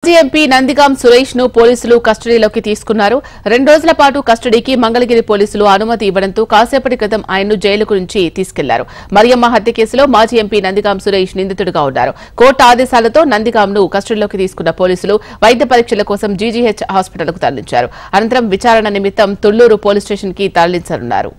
మాజీ ఎంపీ నందిగాం సురేష్ ను పోలీసులు కస్టడీలోకి తీసుకున్నారు రెండు రోజుల పాటు కస్టడీకి మంగళగిరి పోలీసులు అనుమతి ఇవ్వడంతో కాసేపటి క్రితం ఆయన్ను జైలుకు నుంచి తీసుకెళ్లారు మరియమ్మ హత్య కేసులో మాజీ ఎంపీ నందిగాం సురేష్ నిందితుడిగా ఉన్నారు కోర్టు ఆదేశాలతో నందిగాంను కస్టడీలోకి తీసుకున్న పోలీసులు వైద్య పరీక్షల కోసం జీజీహెచ్ హాస్పిటల్కు తరలించారు అనంతరం విచారణ నిమిత్తం తుళ్లూరు పోలీస్ స్టేషన్ కి తరలించనున్నారు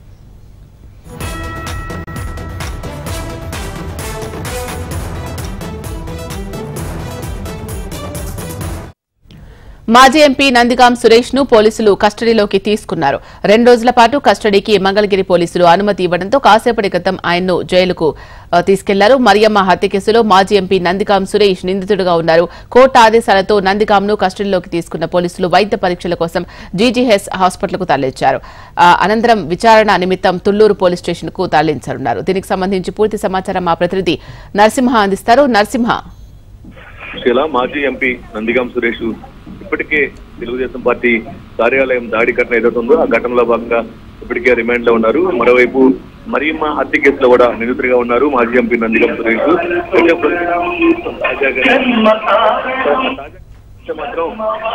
మాజీ ఎంపీ నందిగాం సురేష్ ను పోలీసులు కస్టడీలోకి తీసుకున్నారు రెండు రోజుల పాటు కస్టడీకి మంగళగిరి పోలీసులు అనుమతి ఇవ్వడంతో కాసేపటి క్రితం ఆయన్ను జైలుకు ఆ, తీసుకెళ్లారు మరియమ్మ హత్య కేసులో మాజీ ఎంపీ నందిగాం సురేష్ నిందితుడిగా ఉన్నారు కోర్టు ఆదేశాలతో నందిగాంను కస్టడీలోకి తీసుకున్న పోలీసులు వైద్య పరీక్షల కోసం జీజీహెచ్ హాస్పిటల్కు తరలించారు ఆ, అనంతరం విచారణ నిమిత్తం తుళ్లూరు పోలీస్ స్టేషన్ కు తరలించనున్నారు దీనికి సంబంధించి పూర్తి సమాచారం మా ప్రతినిధి నరసింహ అందిస్తారు నరసింహ శిలా మాజీ ఎంపీ నందిగాం సురేష్ ఇప్పటికే తెలుగుదేశం పార్టీ కార్యాలయం దాడి ఘటన ఏదైతే ఉందో ఆ ఘటనలో భాగంగా ఇప్పటికే రిమాండ్ లో ఉన్నారు మరోవైపు మరియమ్మ హత్య కేసులో కూడా నిందితుడిగా ఉన్నారు మాజీ ఎంపీ నందిగాం సురేష్ అయితే ప్రస్తుతం తాజాగా తాజా మాత్రం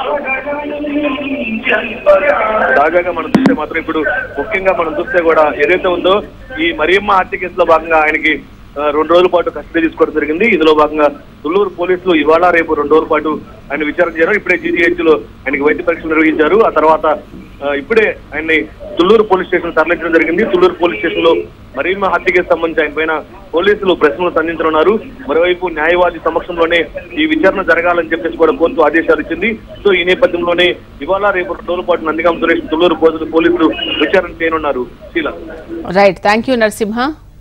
తాజాగా మనం చూస్తే మాత్రం ఇప్పుడు ముఖ్యంగా మనం చూస్తే కూడా ఏదైతే ఉందో ఈ మరియమ్మ హత్య కేసులో భాగంగా ఆయనకి ఆ, రెండు రోజుల పాటు కస్టడీ తీసుకోవడం జరిగింది ఇందులో భాగంగా తుళ్ళూరు పోలీసులు ఇవాళ రేపు రెండు రోజుల పాటు ఆయన విచారణ చేశారు ఇప్పుడే జీజీహెచ్ లో ఆయనకి వైద్య పరీక్షలు నిర్వహించారు ఆ తర్వాత ఆ, ఇప్పుడే ఆయన్ని తుళ్ళూరు పోలీస్ స్టేషన్ తరలించడం జరిగింది తుళ్ళూరు పోలీస్ స్టేషన్ లో మరియమ్మ హత్య కేసు సంబంధించి ఆయన పైన పోలీసులు ప్రశ్నలు సంధించనున్నారు మరోవైపు న్యాయవాది సమక్షంలోనే ఈ విచారణ జరగాలని చెప్పేసి కూడా కోర్టు ఆదేశాలు ఇచ్చింది సో ఈ నేపథ్యంలోనే ఇవాళ రేపు రెండు రోజుల పాటు నందిగాం సురేష్ తుళ్ళూరు పోలీసులు పోలీసులు విచారణ చేయనున్నారు శీల రైట్ థ్యాంక్ యూ నరసింహ